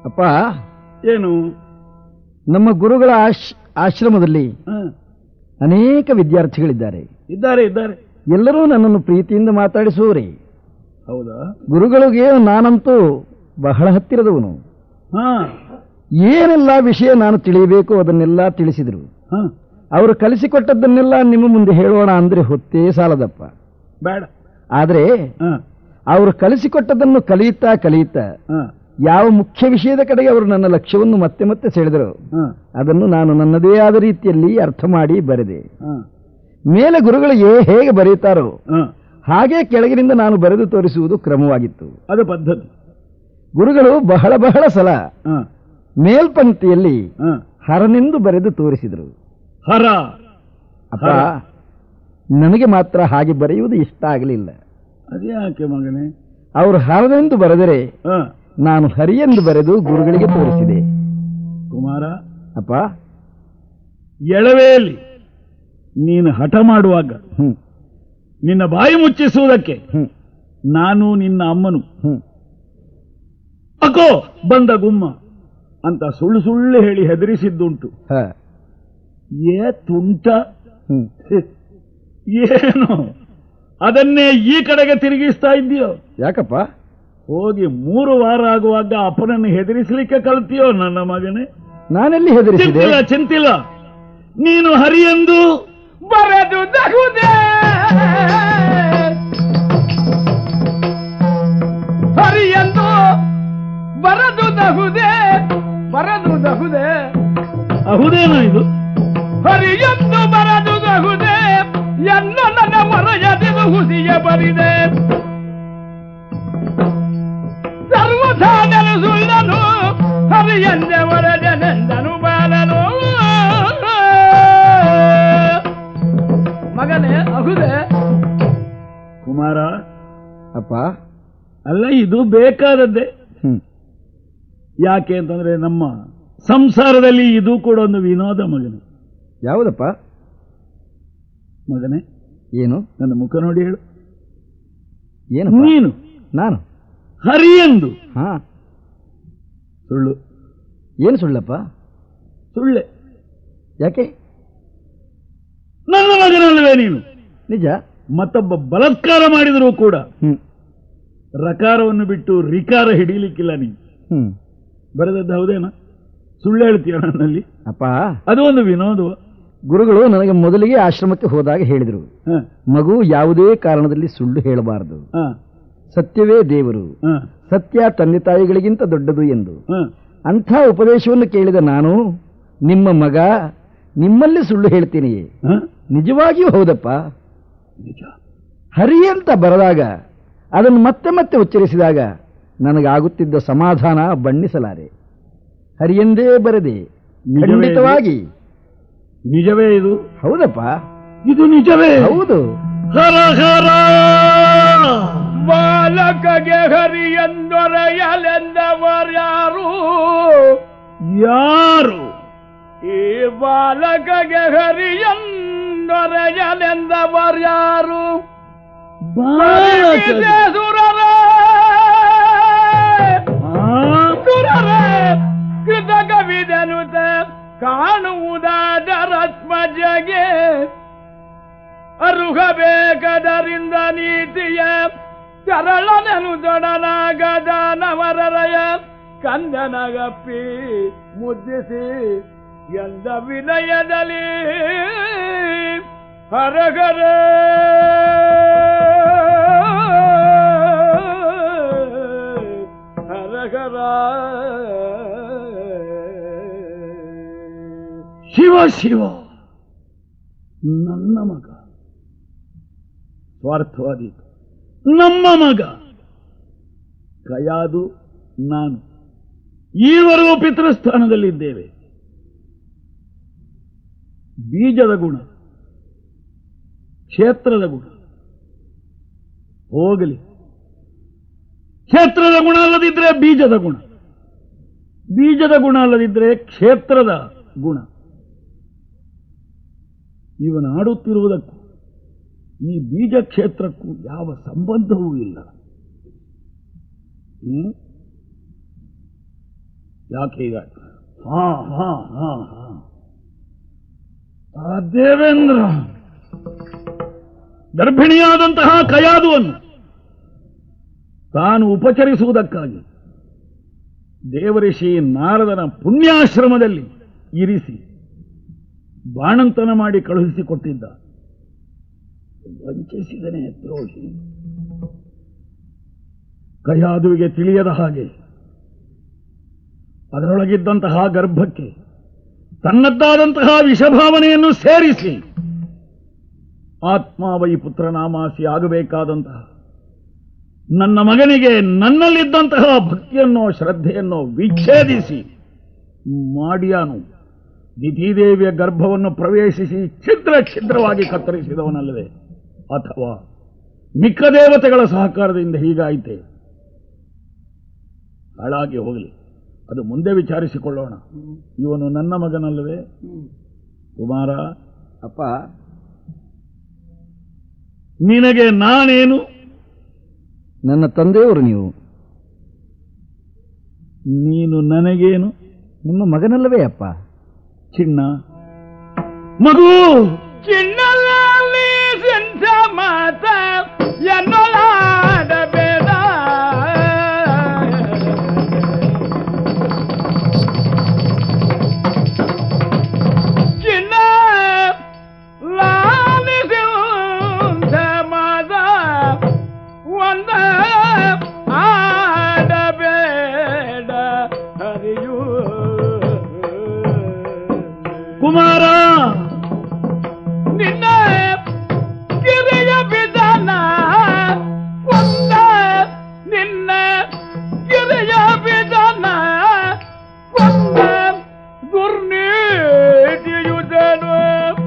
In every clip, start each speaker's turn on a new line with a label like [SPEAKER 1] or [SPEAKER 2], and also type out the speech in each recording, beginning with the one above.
[SPEAKER 1] ಅಪ್ಪ
[SPEAKER 2] ಏನು
[SPEAKER 1] ನಮ್ಮ ಗುರುಗಳ ಆಶ್ ಆಶ್ರಮದಲ್ಲಿ
[SPEAKER 2] ಹ,
[SPEAKER 1] ಅನೇಕ ವಿದ್ಯಾರ್ಥಿಗಳಿದ್ದಾರೆ
[SPEAKER 2] ಇದ್ದಾರೆ ಇದ್ದಾರೆ
[SPEAKER 1] ಎಲ್ಲರೂ ನನ್ನನ್ನು ಪ್ರೀತಿಯಿಂದ ಮಾತಾಡಿಸುವರೇ
[SPEAKER 2] ಹೌದಾ
[SPEAKER 1] ಗುರುಗಳಿಗೆ ನಾನಂತೂ ಬಹಳ ಹತ್ತಿರದವನು
[SPEAKER 2] ಹಾ
[SPEAKER 1] ಏನೆಲ್ಲ ವಿಷಯ ನಾನು ತಿಳಿಯಬೇಕು ಅದನ್ನೆಲ್ಲ ತಿಳಿಸಿದರು
[SPEAKER 2] ಹಾ
[SPEAKER 1] ಅವರು ಕಲಿಸಿಕೊಟ್ಟದ್ದನ್ನೆಲ್ಲ ನಿಮ್ಮ ಮುಂದೆ ಹೇಳೋಣ ಅಂದರೆ ಹೊತ್ತೇ ಸಾಲದಪ್ಪ
[SPEAKER 2] ಬೇಡ
[SPEAKER 1] ಆದರೆ
[SPEAKER 2] ಹಾ
[SPEAKER 1] ಅವರು ಕಲಿಸಿಕೊಟ್ಟದ್ದನ್ನು ಕಲಿಯುತ್ತಾ ಕಲಿಯುತ್ತಾ
[SPEAKER 2] ಹಾ
[SPEAKER 1] ಯಾವ ಮುಖ್ಯ ವಿಷಯದ ಕಡೆಗೆ ಅವರು ನನ್ನ ಲಕ್ಷ್ಯವನ್ನು ಮತ್ತೆ ಮತ್ತೆ ಸೆಳೆದರು
[SPEAKER 2] ಹಾ
[SPEAKER 1] ಅದನ್ನು ನಾನು ನನ್ನದೇ ಆದ ರೀತಿಯಲ್ಲಿ ಅರ್ಥ ಮಾಡಿ ಬರೆದೆ
[SPEAKER 2] ಹಾ
[SPEAKER 1] ಮೇಲೆ ಗುರುಗಳು ಏ- ಹೇಗೆ ಬರೆಯುತ್ತಾರೋ
[SPEAKER 2] ಹಾ
[SPEAKER 1] ಹಾಗೆ ಕೆಳಗಿನಿಂದ ನಾನು ಬರೆದು ತೋರಿಸುವುದು ಕ್ರಮವಾಗಿತ್ತು
[SPEAKER 2] ಅದು ಪದ್ಧತಿ
[SPEAKER 1] ಗುರುಗಳು ಬಹಳ ಬಹಳ ಸಲ
[SPEAKER 2] ಹಾ
[SPEAKER 1] ಮೇಲ್ಪಂಕ್ತಿಯಲ್ಲಿ
[SPEAKER 2] ಹಾ
[SPEAKER 1] ಹರನೆಂದು ಬರೆದು ತೋರಿಸಿದರು
[SPEAKER 2] ಹರ
[SPEAKER 1] ಅಪ್ಪ ನನಗೆ ಮಾತ್ರ ಹಾಗೆ ಬರೆಯುವುದು ಇಷ್ಟ ಆಗಲಿಲ್ಲ
[SPEAKER 2] ಅದ್ಯಾಕೆ ಮಗನೇ
[SPEAKER 1] ಅವರು ಹರನೆಂದು ಬರೆದರೆ
[SPEAKER 2] ಹಾ
[SPEAKER 1] ನಾನು ಹರಿಯೆಂದು ಬರೆದು ಗುರುಗಳಿಗೆ ತೋರಿಸಿದೆ
[SPEAKER 2] ಕುಮಾರ
[SPEAKER 1] ಅಪ್ಪ
[SPEAKER 2] ಎಳವೆಯಲ್ಲಿ ನೀನು ಹಠ ಮಾಡುವಾಗ
[SPEAKER 1] ಹ್ಮ್
[SPEAKER 2] ನಿನ್ನ ಬಾಯಿ ಮುಚ್ಚಿಸುವುದಕ್ಕೆ
[SPEAKER 1] ಹ್ಮ್
[SPEAKER 2] ನಾನು ನಿನ್ನ ಅಮ್ಮನು
[SPEAKER 1] ಹ್ಮ್
[SPEAKER 2] ಅಕೋ ಬಂದ ಗುಮ್ಮ ಅಂತ ಸುಳ್ಳು ಸುಳ್ಳು ಹೇಳಿ ಹೆದರಿಸಿದ್ದುಂಟು
[SPEAKER 1] ಹ
[SPEAKER 2] ಏ ತುಂಟ
[SPEAKER 1] ಹ್ಮ್
[SPEAKER 2] ಏನು ಅದನ್ನೇ ಈ ಕಡೆಗೆ ತಿರುಗಿಸ್ತಾ ಇದ್ದೀಯೋ
[SPEAKER 1] ಯಾಕಪ್ಪ
[SPEAKER 2] ಹೋಗಿ ಮೂರು ವಾರ ಆಗುವಾಗ ಅಪ್ಪನನ್ನು ಹೆದರಿಸಲಿಕ್ಕೆ ಕಲ್ತೀಯೋ ನನ್ನ ಮಗನೇ
[SPEAKER 1] ನಾನೆಲ್ಲಿ ಹೆದರಿಸಿದೆ
[SPEAKER 2] ಚಿಂತಿಲ್ಲ ಚಿಂತಿಲ್ಲ ನೀನು ಹರಿಯೆಂದು ಬರೆದು ದಗುದೆ
[SPEAKER 3] ಹರಿಯಂದು ಬರದು ದಹುದೆ ಬರದು ದಹುದೆ
[SPEAKER 2] ಹೌದೇನೋ ಇದು
[SPEAKER 3] ಹರಿಯಂದು ಬರದು ದಹುದೆ ಎನ್ನ ನನ್ನ ಮರೆಯದಿದು ಹುಸಿಯ ಬರಿದೆ ಸರ್ವಸಾಧನ ಸುಳ್ಳನು ಹರಿಯಂದೆ ವರದನೆಂದನು ಬಾಲನು ಮಗನೇ ಅಹುದೆ
[SPEAKER 2] ಕುಮಾರ
[SPEAKER 1] ಅಪ್ಪ
[SPEAKER 2] ಅಲ್ಲ ಇದು ಬೇಕಾದದ್ದೇ
[SPEAKER 1] ಹ್ಮ್
[SPEAKER 2] ಯಾಕೆ ಅಂತಂದ್ರೆ ನಮ್ಮ ಸಂಸಾರದಲ್ಲಿ ಇದು ಕೂಡ ಒಂದು ವಿನೋದ ಮಗನೇ
[SPEAKER 1] ಯಾವುದಪ್ಪ
[SPEAKER 2] ಮಗನೇ
[SPEAKER 1] ಏನು
[SPEAKER 2] ನನ್ನ ಮುಖ ನೋಡಿ ಹೇಳು
[SPEAKER 1] ಏನು
[SPEAKER 2] ನೀನು
[SPEAKER 1] ನಾನು
[SPEAKER 2] ಹರಿಯೆಂದು
[SPEAKER 1] ಹಾ
[SPEAKER 2] ಸುಳ್ಳು
[SPEAKER 1] ಏನು ಸುಳ್ಳಪ್ಪ
[SPEAKER 2] ಸುಳ್ಳೆ
[SPEAKER 1] ಯಾಕೆ
[SPEAKER 2] ನನ್ನ ಮಗನಲ್ಲವೇ ನೀನು
[SPEAKER 1] ನಿಜ
[SPEAKER 2] ಮತ್ತೊಬ್ಬ ಬಲಾತ್ಕಾರ ಮಾಡಿದರೂ ಕೂಡ
[SPEAKER 1] ಹ್ಮ್
[SPEAKER 2] ರಕಾರವನ್ನು ಬಿಟ್ಟು ರಿಕಾರ ಹಿಡೀಲಿಕ್ಕಿಲ್ಲ ನೀನು
[SPEAKER 1] ಹ್ಮ್
[SPEAKER 2] ಬರೆದದ್ದು ಹೌದೇನ ಸುಳ್ಳು ಹೇಳ್ತೀಯ ನನ್ನಲ್ಲಿ
[SPEAKER 1] ಅಪ್ಪ
[SPEAKER 2] ಅದು ಒಂದು ವಿನೋದವ
[SPEAKER 1] ಗುರುಗಳು ನನಗೆ ಮೊದಲಿಗೆ ಆಶ್ರಮಕ್ಕೆ ಹೋದಾಗ ಹೇಳಿದರು
[SPEAKER 2] ಹ,
[SPEAKER 1] ಮಗು ಯಾವುದೇ ಕಾರಣದಲ್ಲಿ ಸುಳ್ಳು ಹೇಳಬಾರದು
[SPEAKER 2] ಹ,
[SPEAKER 1] ಸತ್ಯವೇ ದೇವರು
[SPEAKER 2] ಹ,
[SPEAKER 1] ಸತ್ಯ ತಂದೆ ತಾಯಿಗಳಿಗಿಂತ ದೊಡ್ಡದು ಎಂದು
[SPEAKER 2] ಹ.
[SPEAKER 1] ಅಂಥ ಉಪದೇಶವನ್ನು ಕೇಳಿದ ನಾನು ನಿಮ್ಮ ಮಗ ನಿಮ್ಮಲ್ಲಿ ಸುಳ್ಳು ಹೇಳ್ತೀನಿ
[SPEAKER 2] ಹ?
[SPEAKER 1] ನಿಜವಾಗಿಯೂ ಹೌದಪ್ಪ
[SPEAKER 2] ನಿಜ
[SPEAKER 1] ಹರಿ ಅಂತ ಬರೆದಾಗ ಅದನ್ನು ಮತ್ತೆ ಮತ್ತೆ ಉಚ್ಚರಿಸಿದಾಗ ನನಗಾಗುತ್ತಿದ್ದ ಸಮಾಧಾನ ಬಣ್ಣಿಸಲಾರೆ ಹರಿಯೆಂದೇ ಬರೆದೆ
[SPEAKER 2] ನಿಜವೇ ಇದು?
[SPEAKER 1] ಖಂಡಿತವಾಗಿ
[SPEAKER 2] ನಿಜವೇ ಇದು
[SPEAKER 1] ಹೌದಪ್ಪ
[SPEAKER 2] ಇದು ನಿಜವೇ
[SPEAKER 1] ಹೌದು
[SPEAKER 2] ಹರ ಹರ
[SPEAKER 3] ಬಾಲಕಗೆ ಹರಿಯಂದೊರೆಯಲೆಂದವರ್ಯಾರು
[SPEAKER 2] ಯಾರು
[SPEAKER 3] ಈ ಬಾಲಕಗೆ ಹರಿಯಂದೊರೆಯಲೆಂದವರ್ಯಾರು
[SPEAKER 2] ಬಾಲಕ-
[SPEAKER 3] ಸುರರೇ
[SPEAKER 2] ಆ?
[SPEAKER 3] ಸುರರೇ ಕೃತಕವಿದನುತ ಕಾಣುವುದಾದರತ್ಮಜಗೆ ಅರುಹಬೇಕಾದರಿಂದ ನೀತಿಯ ಚರಳನನು ದೊಡನಾಗದ ನವರರಯ ಕಂದನಗಪ್ಪಿ ಮುದ್ದಿಸಿ ಎಂದ ವಿನಯದಲ್ಲಿ ಹರಗರ ಹರಗರ
[SPEAKER 2] ಶಿವ ಶಿವ ನನ್ನ ಮಗ ಸ್ವಾರ್ಥವಾದಿ ನಮ್ಮ ಮಗ ಕಯಾದು ನಾನು ಈವರೆಗೂ ಪಿತೃಸ್ಥಾನದಲ್ಲಿದ್ದೇವೆ ಬೀಜದ ಗುಣ ಕ್ಷೇತ್ರದ ಗುಣ ಹೋಗಲಿ ಕ್ಷೇತ್ರದ ಗುಣ ಅಲ್ಲದಿದ್ರೆ ಬೀಜದ ಗುಣ ಬೀಜದ ಗುಣ ಅಲ್ಲದಿದ್ರೆ ಕ್ಷೇತ್ರದ ಗುಣ ಇವನು ಆಡುತ್ತಿರುವುದಕ್ಕೂ ಈ ಬೀಜ ಕ್ಷೇತ್ರಕ್ಕೂ ಯಾವ ಸಂಬಂಧವೂ ಇಲ್ಲ ಹ್ಮ್? ಯಾಕೆ ಈಗ ಹಾ ಹಾ ಹಾ ಹಾ ಆ ದೇವೇಂದ್ರ ಗರ್ಭಿಣಿಯಾದಂತಹ ಕಯಾದುವನ್ನು ತಾನು ಉಪಚರಿಸುವುದಕ್ಕಾಗಿ ದೇವಋಷಿ ನಾರದನ ಪುಣ್ಯಾಶ್ರಮದಲ್ಲಿ ಇರಿಸಿ ಬಾಣಂತನ ಮಾಡಿ ಕಳುಹಿಸಿಕೊಟ್ಟಿದ್ದ ವಂಚಿಸಿದನೇ ದ್ರೋಹಿ ಕಯಾದುವಿಗೆ ತಿಳಿಯದ ಹಾಗೆ ಅದರೊಳಗಿದ್ದಂತಹ ಗರ್ಭಕ್ಕೆ ತನ್ನದ್ದಾದಂತಹ ವಿಷಭಾವನೆಯನ್ನು ಸೇರಿಸಿ ಆತ್ಮಾವೈ ಪುತ್ರನಾಮಾಸಿ ಆಗಬೇಕಾದಂತಹ ನನ್ನ ಮಗನಿಗೆ ನನ್ನಲ್ಲಿದ್ದಂತಹ ಭಕ್ತಿಯನ್ನೋ ಶ್ರದ್ಧೆಯನ್ನೋ ವಿಚ್ಛೇದಿಸಿ ಮಾಡಿಯಾನು ದಿತಿದೇವಿಯ ಗರ್ಭವನ್ನು ಪ್ರವೇಶಿಸಿ ಛಿದ್ರ ಛಿದ್ರವಾಗಿ ಕತ್ತರಿಸಿದವನಲ್ಲವೇ ಅಥವಾ ಮಿಕ್ಕ ದೇವತೆಗಳ ಸಹಕಾರದಿಂದ ಹೀಗಾಯಿತೆ ಹಾಳಾಗಿ ಹೋಗಲಿ ಅದು ಮುಂದೆ ವಿಚಾರಿಸಿಕೊಳ್ಳೋಣ ಇವನು ನನ್ನ ಮಗನಲ್ಲವೇ ಕುಮಾರ
[SPEAKER 1] ಅಪ್ಪ
[SPEAKER 2] ನಿನಗೆ ನಾನೇನು
[SPEAKER 1] ನನ್ನ ತಂದೆಯವರು ನೀವು
[SPEAKER 2] ನೀನು ನನಗೇನು
[SPEAKER 1] ನಿಮ್ಮ ಮಗನಲ್ಲವೇ ಅಪ್ಪ
[SPEAKER 2] ಚಿನ್ನ ಮಗು
[SPEAKER 3] ಚಿನ್ನದಲ್ಲಿ ಸಿಂಚ ಮಾತ ಎನ್ನಲಾಡಬೇಡ ಚಿನ್ನ ಲಾಲಿಸಿಂಚ ಮಾತ ಒಂದ ಆಡಬೇಡ ಹರಿಯೂ
[SPEAKER 2] ಕುಮಾರ
[SPEAKER 3] ನಿನ್ನ ಕಿರಿಯ ವಿಧಾನ ಒಂದ ನಿನ್ನ ಕಿರಿಯ ವಿಧಾನ ಒಂದ ದುರ್ನೀತಿಯುದನು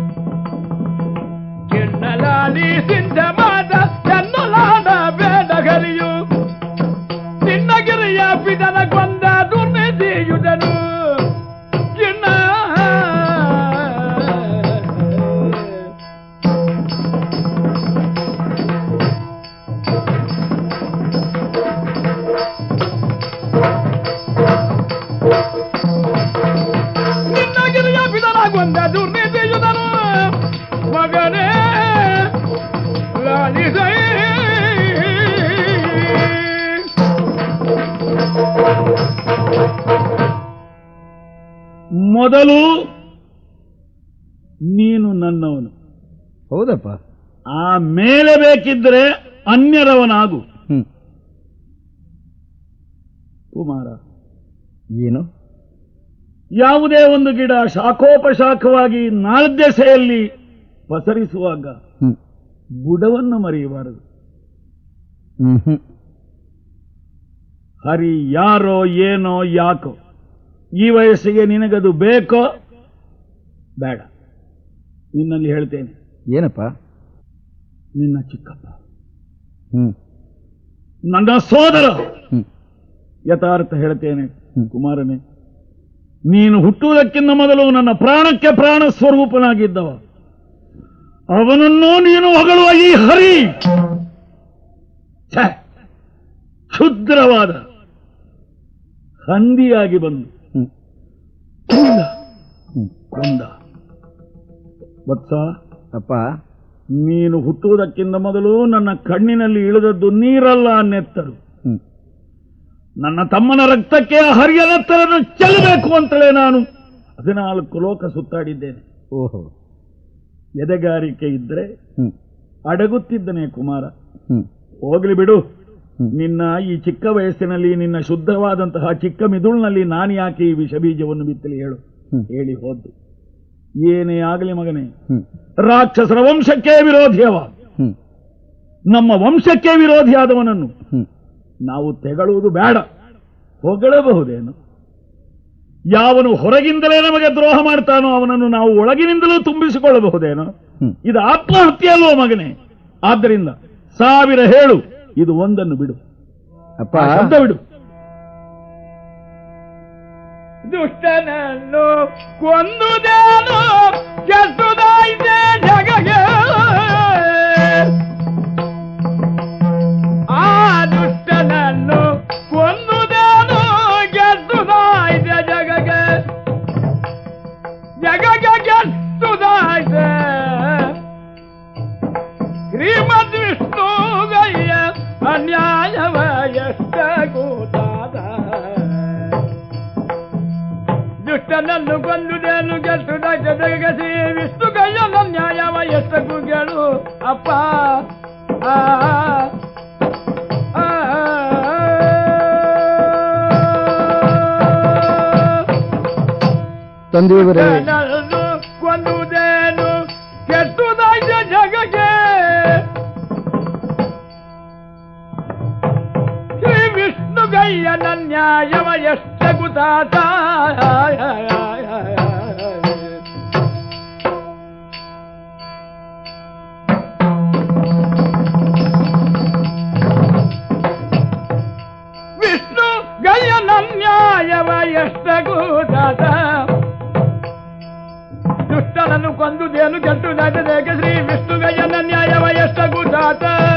[SPEAKER 3] ಚಿನ್ನಲಾಲಿ ಸಿಂಧ ಮಾದ ಚೆನ್ನಲಾಡ ಬೇಡಗರಿಯು ನಿನ್ನ ಗಿರಿಯ ವಿಧಾನ ಕೊಂದ ದುರ್ನೀತಿಯುದನು ಚಿನ್ನ ನಿನ್ನ ಗಿರಿಯ ಬಿದರಾಗೊಂದ ದುರ್ನೀತಿಯುದನು ಮಗನೇ ಲಾಲಿಸೈ
[SPEAKER 2] ಮೊದಲು ನೀನು ನನ್ನವನು
[SPEAKER 1] ಹೌದಪ್ಪ
[SPEAKER 2] ಆ ಮೇಲೆ ಬೇಕಿದ್ರೆ ಅನ್ಯರವನಾಗು
[SPEAKER 1] ಹ್ಮ್
[SPEAKER 2] ಕುಮಾರ
[SPEAKER 1] ಏನು
[SPEAKER 2] ಯಾವುದೇ ಒಂದು ಗಿಡ ಶಾಖೋಪಶಾಖವಾಗಿ ನಾಲ್ದೆಸೆಯಲ್ಲಿ ಪಸರಿಸುವಾಗ
[SPEAKER 1] ಹ್ಮ್
[SPEAKER 2] ಬುಡವನ್ನು ಮರೆಯಬಾರದು
[SPEAKER 1] ಹ್ಮ್ ಹ್ಮ್
[SPEAKER 2] ಹರಿ ಯಾರೋ ಏನೋ ಯಾಕೋ ಈ ವಯಸ್ಸಿಗೆ ನಿನಗದು ಬೇಕೋ ಬೇಡ ನಿನ್ನಲ್ಲಿ ಹೇಳ್ತೇನೆ
[SPEAKER 1] ಏನಪ್ಪ
[SPEAKER 2] ನಿನ್ನ ಚಿಕ್ಕಪ್ಪ
[SPEAKER 1] ಹ್ಮ್
[SPEAKER 2] ನನ್ನ ಸೋದರ
[SPEAKER 1] ಹ್ಮ್
[SPEAKER 2] ಯಥಾರ್ಥ ಹೇಳ್ತೇನೆ
[SPEAKER 1] ಹ್ಮ್.
[SPEAKER 2] ಕುಮಾರನೇ ನೀನು ಹುಟ್ಟುವುದಕ್ಕಿಂತ ಮೊದಲು ನನ್ನ ಪ್ರಾಣಕ್ಕೆ ಪ್ರಾಣ ಸ್ವರೂಪನಾಗಿದ್ದವ ಅವನನ್ನು ನೀನು ಹೊಗಳುವ ಈ ಹರಿ ಛೆ! ಕ್ಷುದ್ರವಾದ ಹಂದಿಯಾಗಿ ಬಂದು
[SPEAKER 1] ಹ್ಮ್
[SPEAKER 2] ಕೊಂದ
[SPEAKER 1] ಹ್ಮ್
[SPEAKER 2] ಕೊಂದ ವತ್ಸ
[SPEAKER 1] ಅಪ್ಪ
[SPEAKER 2] ನೀನು ಹುಟ್ಟುವುದಕ್ಕಿಂತ ಮೊದಲು ನನ್ನ ಕಣ್ಣಿನಲ್ಲಿ ಇಳಿದದ್ದು ನೀರಲ್ಲ ನೆತ್ತರು
[SPEAKER 1] ಹ್ಮ್
[SPEAKER 2] ನನ್ನ ತಮ್ಮನ ರಕ್ತಕ್ಕೆ ಆ ಹರಿಯ ನೆತ್ತರನ್ನು ಚೆಲ್ಲಬೇಕು ಅಂತಲೇ ನಾನು ಹದಿನಾಲ್ಕು ಲೋಕ ಸುತ್ತಾಡಿದ್ದೇನೆ
[SPEAKER 1] ಓಹೋ
[SPEAKER 2] ಎದೆಗಾರಿಕೆ ಇದ್ರೆ
[SPEAKER 1] ಹ್ಮ್
[SPEAKER 2] ಅಡಗುತ್ತಿದ್ದನೆ ಕುಮಾರ
[SPEAKER 1] ಹ್ಮ್
[SPEAKER 2] ಹೋಗ್ಲಿ ಬಿಡು
[SPEAKER 1] ಹ್ಮ್.
[SPEAKER 2] ನಿನ್ನ ಈ ಚಿಕ್ಕ ವಯಸ್ಸಿನಲ್ಲಿ ನಿನ್ನ ಶುದ್ಧವಾದಂತಹ ಚಿಕ್ಕ ಮಿದುಳಿನಲ್ಲಿ ನಾನು ಯಾಕೆ ಈ ವಿಷಬೀಜವನ್ನು ಬಿತ್ತಲಿ ಹೇಳು
[SPEAKER 1] ಹ್ಮ್.
[SPEAKER 2] ಹೇಳಿ ಹೋದ್ದು ಏನೇ ಆಗಲಿ ಮಗನೇ
[SPEAKER 1] ಹ್ಮ್
[SPEAKER 2] ರಾಕ್ಷಸರ ವಂಶಕ್ಕೆ ವಿರೋಧಿಯವ
[SPEAKER 1] ಹ್ಮ್
[SPEAKER 2] ನಮ್ಮ ವಂಶಕ್ಕೆ ವಿರೋಧಿಯಾದವನನ್ನು
[SPEAKER 1] ಹ್ಮ್
[SPEAKER 2] ನಾವು ತೆಗಳುವುದು ಬೇಡ ಹೊಗಳಬಹುದೇನು ಯಾವನು ಹೊರಗಿಂದಲೇ ನಮಗೆ ದ್ರೋಹ ಮಾಡ್ತಾನೋ ಅವನನ್ನು ನಾವು ಒಳಗಿನಿಂದಲೂ ತುಂಬಿಸಿಕೊಳ್ಳಬಹುದೇನೋ
[SPEAKER 1] ಹ್ಮ್
[SPEAKER 2] ಇದು ಆತ್ಮಹತ್ಯೆ ಅಲ್ವೋ ಮಗನೇ ಆದ್ದರಿಂದ ಸಾವಿರ ಹೇಳು ಇದು ಒಂದನ್ನು ಬಿಡು
[SPEAKER 1] ಅಪ್ಪ
[SPEAKER 2] ಆ ಶಬ್ದ ಬಿಡು
[SPEAKER 3] ದುಷ್ಟನನ್ನು ಕೊಂದುದೇನು ಕೆಟ್ಟದಾಯ್ತೆ ಜಗಗೆ ಆ ದುಷ್ಟನನ್ನು ಕೊಂದುದೇನು ಕೆಟ್ಟದಾಯ್ತೆ ದುಷ್ಟನನ್ನು ಕೊಂದುದೇನು ಗೆಟ್ಟುದಾಯ್ತ ಶ್ರೀ ವಿಷ್ಣು ಕೈಯನ್ನ ನ್ಯಾಯವ ಎಷ್ಟಕ್ಕೂ ಕೇಳು ಅಪ್ಪ ಆ ಆ,
[SPEAKER 1] ತಂದೆಯವರೇ
[SPEAKER 3] ದುಷ್ಟನನ್ನು ಕೊಂದುದೇನು ಕೆಟ್ಟುದಾಯ್ತ ಜಗಕ್ಕೆ ಶ್ರೀ ವಿಷ್ಣು ಗಯ್ಯನ ನ್ಯಾಯವ ಎಷ್ಟಕು ತಾತ ವಿಷ್ಣು ಗಯ್ಯನ ನ್ಯಾಯವ ಎಷ್ಟಕು ತಾತ ದುಷ್ಟನನ್ನು ಕೊಂದುದೇನು ಕೆಟ್ಟುದಾಟದೇಕೆ ಶ್ರೀ ವಿಷ್ಣು ಗಯ್ಯನ ನ್ಯಾಯವ ಎಷ್ಟಕು ತಾತ